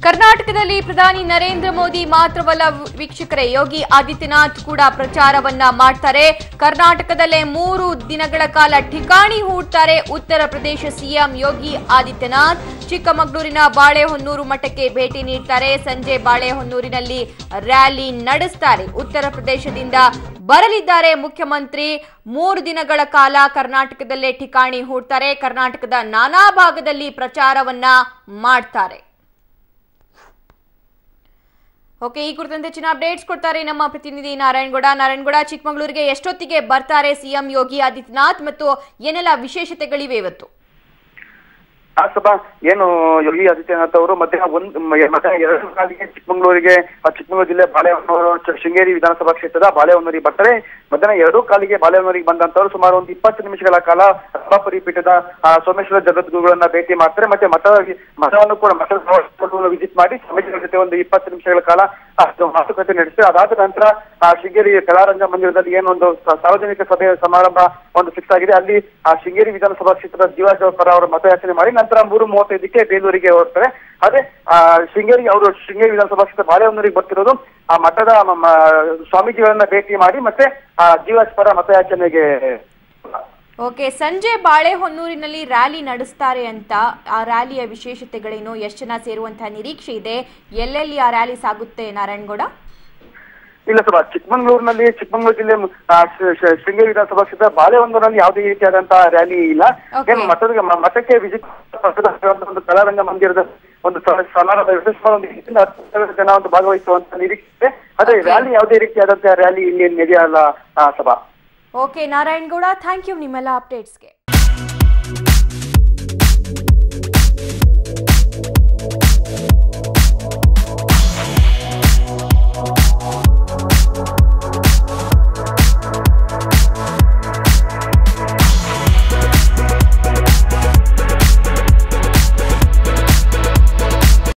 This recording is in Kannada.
ಕರ್ನಾಟಕದಲ್ಲಿ ಪ್ರಧಾನಿ ನರೇಂದ್ರ ಮೋದಿ ಮಾತ್ರವಲ್ಲ ವೀಕ್ಷಕರೇ ಯೋಗಿ ಆದಿತ್ಯನಾಥ್ ಕೂಡ ಪ್ರಚಾರವನ್ನ ಮಾಡ್ತಾರೆ ಕರ್ನಾಟಕದಲ್ಲೇ ಮೂರು ದಿನಗಳ ಕಾಲ ಠಿಕಾಣಿ ಹೂಡ್ತಾರೆ ಉತ್ತರ ಪ್ರದೇಶ ಸಿಎಂ ಯೋಗಿ ಆದಿತ್ಯನಾಥ್ ಚಿಕ್ಕಮಗಳೂರಿನ ಬಾಳೆಹೊನ್ನೂರು ಮಠಕ್ಕೆ ಭೇಟಿ ನೀಡ್ತಾರೆ ಸಂಜೆ ಬಾಳೆಹೊನ್ನೂರಿನಲ್ಲಿ ರ್ಯಾಲಿ ನಡೆಸ್ತಾರೆ ಉತ್ತರ ಪ್ರದೇಶದಿಂದ ಬರಲಿದ್ದಾರೆ ಮುಖ್ಯಮಂತ್ರಿ ಮೂರು ದಿನಗಳ ಕಾಲ ಕರ್ನಾಟಕದಲ್ಲೇ ಠಿಕಾಣಿ ಹೂಡ್ತಾರೆ ಕರ್ನಾಟಕದ ನಾನಾ ಭಾಗದಲ್ಲಿ ಪ್ರಚಾರವನ್ನ ಮಾಡ್ತಾರೆ ಓಕೆ ಈ ಕುರಿತಂತೆ ಹೆಚ್ಚಿನ ಅಪ್ಡೇಟ್ಸ್ ಕೊಡ್ತಾರೆ ನಮ್ಮ ಪ್ರತಿನಿಧಿ ನಾರಾಯಣಗೌಡ ನಾರಾಯಣಗೌಡ ಚಿಕ್ಕಮಗಳೂರಿಗೆ ಎಷ್ಟೊತ್ತಿಗೆ ಬರ್ತಾರೆ ಸಿಎಂ ಯೋಗಿ ಆದಿತ್ಯನಾಥ್ ಮತ್ತು ಏನೆಲ್ಲ ವಿಶೇಷತೆಗಳಿವೆ ಇವತ್ತು ಆ ಸಭಾ ಏನು ಯೋಗಿ ಆದಿತ್ಯನಾಥ್ ಅವರು ಮಧ್ಯಾಹ್ನ ಒಂದು ಮಧ್ಯಾಹ್ನ ಎರಡು ಕಾಲಿಗೆ ಚಿಕ್ಕಮಗಳೂರಿಗೆ ಆ ಚಿಕ್ಕಮಗಳೂರು ಜಿಲ್ಲೆ ಬಾಳೆಹೊನ್ನೂರು ಚ- ಶೃಂಗೇರಿ ವಿಧಾನಸಭಾ ಕ್ಷೇತ್ರದ ಬಾಳೆಹೊನ್ನೂರಿಗೆ ಬರ್ತಾರೆ ಮಧ್ಯಾಹ್ನ ಎರಡು ಕಾಲಿಗೆ ಬಾಳೆಹೊನ್ನೂರಿಗೆ ಬಂದಂತವರು ಸುಮಾರು ಒಂದು ಇಪ್ಪತ್ತು ನಿಮಿಷಗಳ ಕಾಲ ಸಭಾಪುರಿ ಪೀಠದ ಆ, ಸೋಮೇಶ್ವರ ಜಗದ್ಗುರುಗಳನ್ನ ಭೇಟಿ ಮಾಡ್ತಾರೆ ಮತ್ತೆ ಮಠ ಮಠವನ್ನು ಕೂಡ ಮಠದ ವಿಸಿಟ್ ಮಾಡಿ ಸ್ವಾಮೀಜಿಗಳ ಜೊತೆ ಒಂದು ಇಪ್ಪತ್ತು ನಿಮಿಷಗಳ ಕಾಲ ಆ, ಮಾತುಕತೆ ನಡೆಸ್ತಾರೆ ಅದಾದ ನಂತರ ಆ, ಶೃಂಗೇರಿ ಕಲಾರಂಗ ಮಂದಿರದಲ್ಲಿ ಏನೊಂದು ಸ- ಸಾರ್ವಜನಿಕ ಸಭೆ ಸಮಾರಂಭ ಒಂದು ಫಿಕ್ಸ್ ಆಗಿದೆ ಅಲ್ಲಿ ಆ ಶೃಂಗೇರಿ ವಿಧಾನಸಭಾ ಕ್ಷೇತ್ರದ ಜೀವಾಜ ಪರ ಅವರು ಮತಯಾಚನೆ ಮಾಡಿ ನಂತರ ಮೂರು ಮೂವತ್ತೈದಕ್ಕೆ ಬೇಲೂರಿಗೆ ಹೊರಡ್ತಾರೆ ಅದೇ ಆ, ಶೃಂಗೇರಿ ಅವರು ಶೃಂಗೇರಿ ವಿಧಾನಸಭಾ ಕ್ಷೇತ್ರ ಬಾಳೆಹೊನ್ನೂರಿಗೆ ಬರ್ತಿರೋದು ಆ ಮಠದ ಮ- ಮ- ಸ್ವಾಮೀಜಿಗಳನ್ನ ಭೇಟಿ ಮಾಡಿ ಮತ್ತೆ ಆ ಜೀವಾಜ್ ಪರ ಮತಯಾಚನೆಗೆ ಓಕೆ ಸಂಜೆ ಬಾಳೆಹೊನ್ನೂರಿನಲ್ಲಿ ರ್ಯಾಲಿ ನಡೆಸ್ತಾರೆ ಅಂತ ಆ ರ್ಯಾಲಿಯ ವಿಶೇಷತೆಗಳೇನು ಎಷ್ಟು ಜನ ಸೇರುವಂತಹ ನಿರೀಕ್ಷೆ ಇದೆ ಎಲ್ಲೆಲ್ಲಿ ಆ ರ್ಯಾಲಿ ಸಾಗುತ್ತೆ ನಾರಾಯಣಗೌಡ ಇಲ್ಲ ಸರ್ ಚಿಕ್ಕಮಂಗ್ಳೂರಿನಲ್ಲಿ ಚಿಕ್ಕಮಂಗ್ಳೂರು ಜಿಲ್ಲೆ ಮ್- ಆ, ಶ- ಶ- ಶೃಂಗೇರಿ ವಿಧಾನಸಭಾ ಕ್ಷೇತ್ರ ಬಾಳೆಹೊನ್ನೂರಿನಲ್ಲಿ ಯಾವುದೇ ರೀತಿಯಾದಂತಹ ರ್ಯಾಲಿ ಇಲ್ಲ Okay. ಏನು ಮಠದ ಮ- ಮಠಕ್ಕೆ ವಿಸಿಟ್ ಒಂದು ಕಲಾರಂಗ ಮಂದಿರದ ಒಂದು ಸ- ಸಮಾರಂಭ ವಿಶೇಷವಾದ ಒಂದು ಹೆಚ್ಚಿನ ಹತ್ತು ಸಾವಿರ ಜನ ಒಂದು ಭಾಗವಹಿಸುವಂತ ನಿರೀಕ್ಷೆ ಇದೆ ಅದೇ Okay. ರ್ಯಾಲಿ ಯಾವುದೇ ರೀತಿಯಾದಂತಹ ರ್ಯಾಲಿ ಇಲ್ಲಿ ನಡೆಯಲ್ಲ ಆ, ಸಭಾ ಓಕೆ ನಾರಾಯಣಗೌಡ ಥ್ಯಾಂಕ್ ಯು ನಿಮ್ಮೆಲ್ಲ ಅಪ್ಡೇಟ್ಸ್ಗೆ